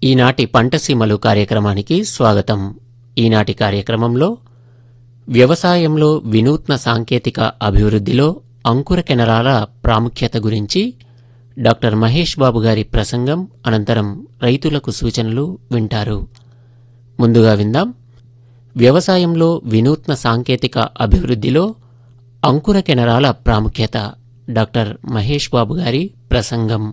ఈనాటి పంటసీమలు కార్యక్రమానికి స్వాగతం ఈనాటి కార్యక్రమంలో వ్యవసాయంలో వినూత్న సాంకేతిక అభివృద్ధిలో అంకుర కెనరాల ప్రాముఖ్యత గురించి డాక్టర్ మహేష్ బాబు గారి ప్రసంగం అనంతరం రైతులకు సూచనలు వింటారు ముందుగా విందాం వ్యవసాయంలో వినూత్న సాంకేతిక అభివృద్ధిలో అంకుర కెనరాల ప్రాముఖ్యత డాక్టర్ మహేష్ బాబు గారి ప్రసంగం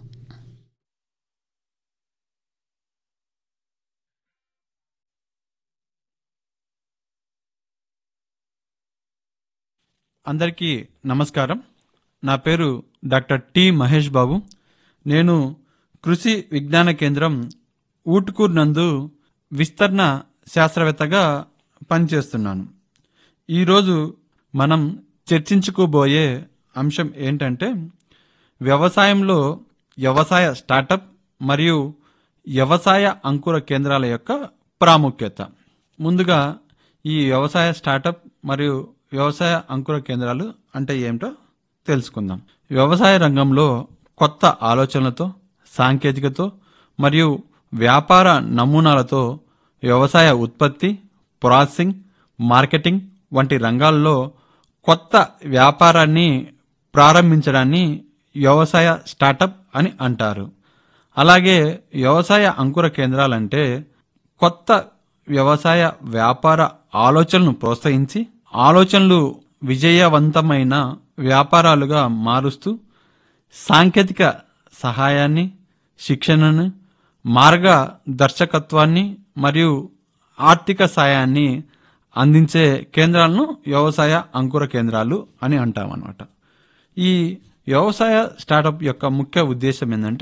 అందరికీ నమస్కారం నా పేరు డాక్టర్ టి మహేష్ బాబు నేను కృషి విజ్ఞాన కేంద్రం ఊటుకూరు నందు విస్తరణ శాస్త్రవేత్తగా పనిచేస్తున్నాను ఈరోజు మనం చర్చించుకోబోయే అంశం ఏంటంటే వ్యవసాయంలో వ్యవసాయ స్టార్టప్ మరియు వ్యవసాయ అంకుర కేంద్రాల యొక్క ప్రాముఖ్యత ముందుగా ఈ వ్యవసాయ స్టార్టప్ మరియు వ్యవసాయ అంకుర కేంద్రాలు అంటే ఏమిటో తెలుసుకుందాం వ్యవసాయ రంగంలో కొత్త ఆలోచనలతో సాంకేతికతో మరియు వ్యాపార నమూనాలతో వ్యవసాయ ఉత్పత్తి ప్రాసెసింగ్ మార్కెటింగ్ వంటి రంగాల్లో కొత్త వ్యాపారాన్ని ప్రారంభించడాన్ని వ్యవసాయ స్టార్టప్ అని అంటారు అలాగే వ్యవసాయ అంకుర కేంద్రాలంటే కొత్త వ్యవసాయ వ్యాపార ఆలోచనలను ప్రోత్సహించి ఆలోచనలు విజయవంతమైన వ్యాపారాలుగా మారుస్తూ సాంకేతిక సహాయాన్ని శిక్షణను మార్గదర్శకత్వాన్ని మరియు ఆర్థిక సాయాన్ని అందించే కేంద్రాలను వ్యవసాయ అంకుర కేంద్రాలు అని అంటాం అన్నమాట ఈ వ్యవసాయ స్టార్టప్ యొక్క ముఖ్య ఉద్దేశం ఏంటంటే